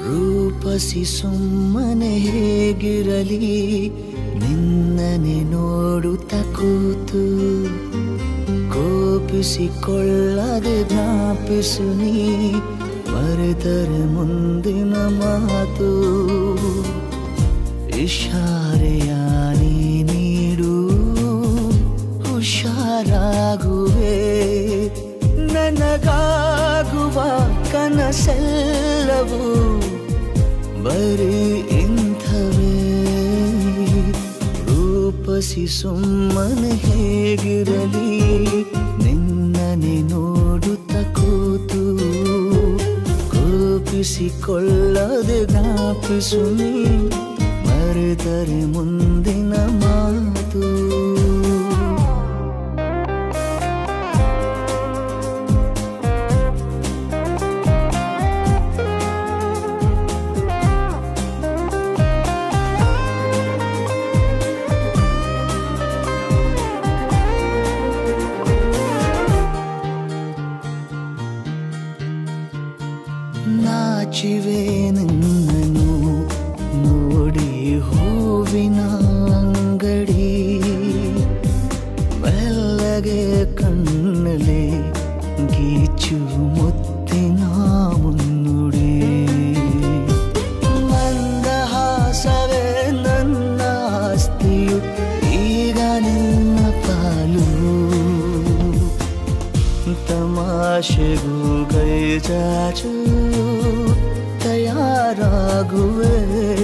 ರೂಪಸಿ ಸುಮ್ಮನೆ ಹೇಗಿರಲಿ ನಿನ್ನನೆ ನೋಡುತ್ತ ಕೂತು ಕೋಪಿಸಿಕೊಳ್ಳದೆ ಜ್ಞಾಪಿಸು ನೀ ಮರೆತರೆ ಮುಂದಿನ ಮಾತು ಇಶಾರೆಯ ನೀ ನೀಡು ಹುಷಾರಾಗುವೆ ನನಗಾಗುವ ಕನಸೆಲ್ಲವೂ ಬರೀ ಇಂಥವೇ ರೂಪಸಿ ಸುಮ್ಮನೆ ಹೇಗಿರಲಿ ನಿನ್ನನೆ ನೋಡುತ್ತ ಕೂತು ಕೋಪಿಸಿಕೊಳ್ಳದೆ ಜ್ಞಾಪಿಸು ನೀ ಮರೆತರೆ ಮುಂದಿನ ಮಾತು ನಾಚಿವೆ ನಿನ್ನನು ನೋಡಿ ಹೂವಿನ ಅಂಗಡಿ ಮೆಲ್ಲಗೆ ಕಣ್ಣಲೆ ಗೀಚು ಮುತ್ತಿನ ಮುನ್ನುಡಿ ಮಂದಹಾಸವೇ ನನ್ನ ಆಸ್ತಿಯು ಈಗ ನಿನ್ನ ಪಾಲು ತಮಾಷೆಗೂ ಕೈ ಚಾಚು ತಯಾರಾಗುವೆ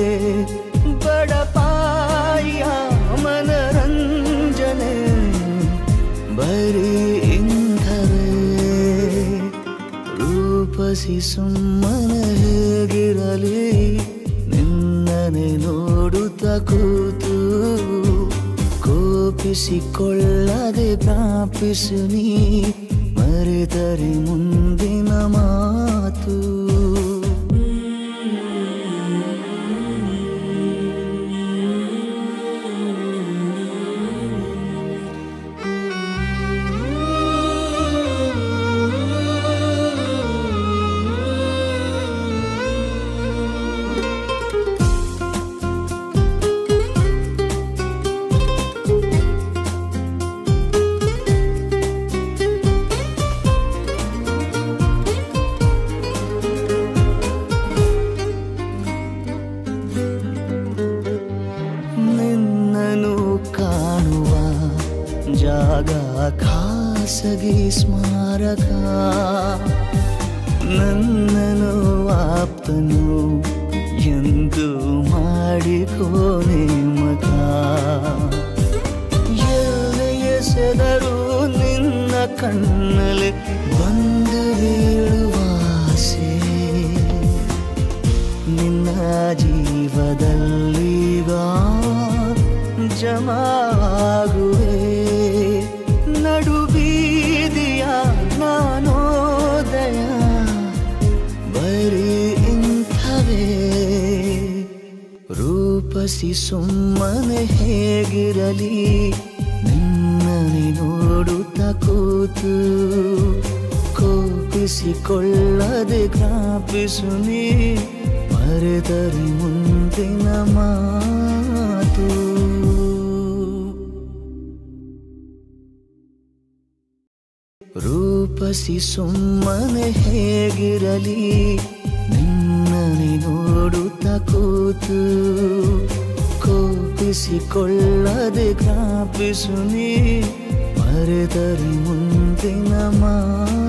ಬಡಪಾಯ ಮನರಂಜನೆ ಬರೀ ಇಂಧವೇ ರೂಪಸಿ ಸುಮ್ಮನೆ ಹೇಗಿರಲಿ ನಿನ್ನನೆ ನೋಡುತ್ತ ಕೂತು ಕೋಪಿಸಿಕೊಳ್ಳದೆ ಜ್ಞಾಪಿಸು ನೀ ಮರೆತರೆ ಮುಂದಿನ ಮಾತು ನಿನ್ನನು ಕಾಣುವ ಜಾಗ ಖಾಸಗಿ ಸ್ಮಾರಕ ನನ್ನನು ಆಪ್ತನು ಎಂದು ಮಾಡಿಕೋ ನೇಮಕ ಎಲ್ಲಿ ಎಸೆದರೂ ನಿನ್ನ ಕಣ್ಣಲ್ಲಿ ಬಂದು ಬೀಳುವ ಆಸೆ ನಿನ್ನ ಜೀವದಲ್ಲೀಗ ಜಮಾಗುವೆ ನಡು ಬೀದಿಯ ನಾನೋದಯ ಬರೀ ಇಂಥವೇ ರೂಪಸಿ ಸುಮ್ಮನೆ ಹೇಗಿರಲಿ ನಿನ್ನನೆ ನೋಡುತ್ತ ಕೂತು ಕೋಪಿಸಿಕೊಳ್ಳದೆ ಜ್ಞಾಪಿಸು ನೀ ಮರೆತರೆ ಮುಂದಿನ ಮಾತು ರೂಪಸಿ ಸುಮ್ಮನೆ ಹೇಗಿರಲಿ ನಿನ್ನನೆ ನೋಡುತ್ತ ಕೂತು ಕೋಪಿಸಿಕೊಳ್ಳದೆ ಜ್ಞಾಪಿಸು ನೀ ಮರೆತರೆ ಮುಂದಿನ ಮಾತು